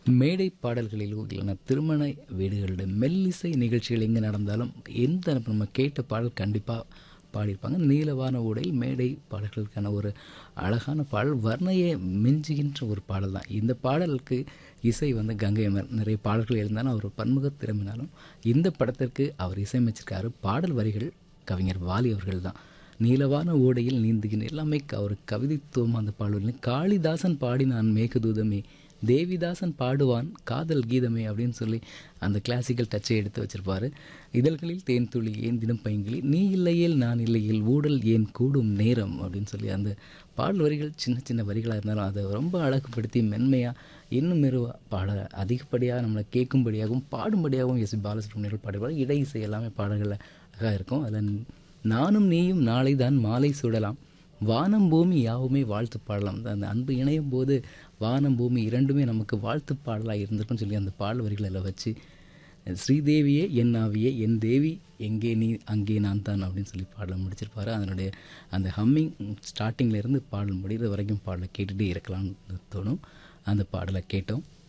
மேடை பாடல்களிலோ இல்லைன்னா திருமண வீடுகளில் மெல்லிசை நிகழ்ச்சிகள் எங்கே நடந்தாலும் எந்த நம்ம கேட்ட பாடல் கண்டிப்பாக பாடியிருப்பாங்க நீலவான உடையில் மேடை பாடல்களுக்கான ஒரு அழகான பாடல் வர்ணையை மிஞ்சுகின்ற ஒரு பாடல் தான் இந்த பாடலுக்கு இசை வந்து கங்கை அமர் நிறைய பாடல்கள் இருந்தாலும் அவர் பன்முக திறமைனாலும் இந்த படத்திற்கு அவர் இசையமைச்சிருக்காரு பாடல் வரிகள் கவிஞர் வாலி அவர்கள் தான் நீலவான ஓடையில் நீந்துகின்ற எல்லாமே அவர் கவிதைத்துவம் அந்த பாடல்கள் காளிதாசன் பாடினான் மேகதூதமே தேவிதாசன் பாடுவான் காதல் கீதமே அப்படின்னு சொல்லி அந்த கிளாசிக்கல் டச்சை எடுத்து வச்சிருப்பாரு இதழ்களில் தேன் துளி ஏன் தினம் பைங்கிளி நீ இல்லையேல் நான் இல்லையேல் ஊடல் ஏன் கூடும் நேரம் அப்படின்னு சொல்லி அந்த பாடல் வரிகள் சின்ன சின்ன வரிகளாக இருந்தாலும் அதை ரொம்ப அழகுபடுத்தி மென்மையாக இன்னும் மெருவாக பாட அதிகப்படியாக நம்மளை கேட்கும்படியாகவும் பாடும்படியாகவும் எஸ் பாலசுப்ரமணியர்கள் பாடுவார் இடை இசை எல்லாமே பாடல்களில் அழகாக இருக்கும் அதில் நானும் நீயும் நாளை தான் மாலை சுடலாம் வானம் பூமி யாவுமே வாழ்த்து பாடலாம் அந்த அன்பு இணையும் போது வானம் பூமி இரண்டுமே நமக்கு வாழ்த்து பாடலாக இருந்திருக்குன்னு சொல்லி அந்த பாடல் வரிகளில் வச்சு ஸ்ரீதேவியே என் ஆவியே என் தேவி எங்கே நீ அங்கே நான் தான் அப்படின்னு சொல்லி பாடல் முடிச்சிருப்பாரு அதனுடைய அந்த ஹம்மிங் ஸ்டார்டிங்கில் இருந்து பாடல் முடிகிற வரைக்கும் பாடலை கேட்டுகிட்டே இருக்கலாம்னு தோணும் அந்த பாடலை கேட்டோம்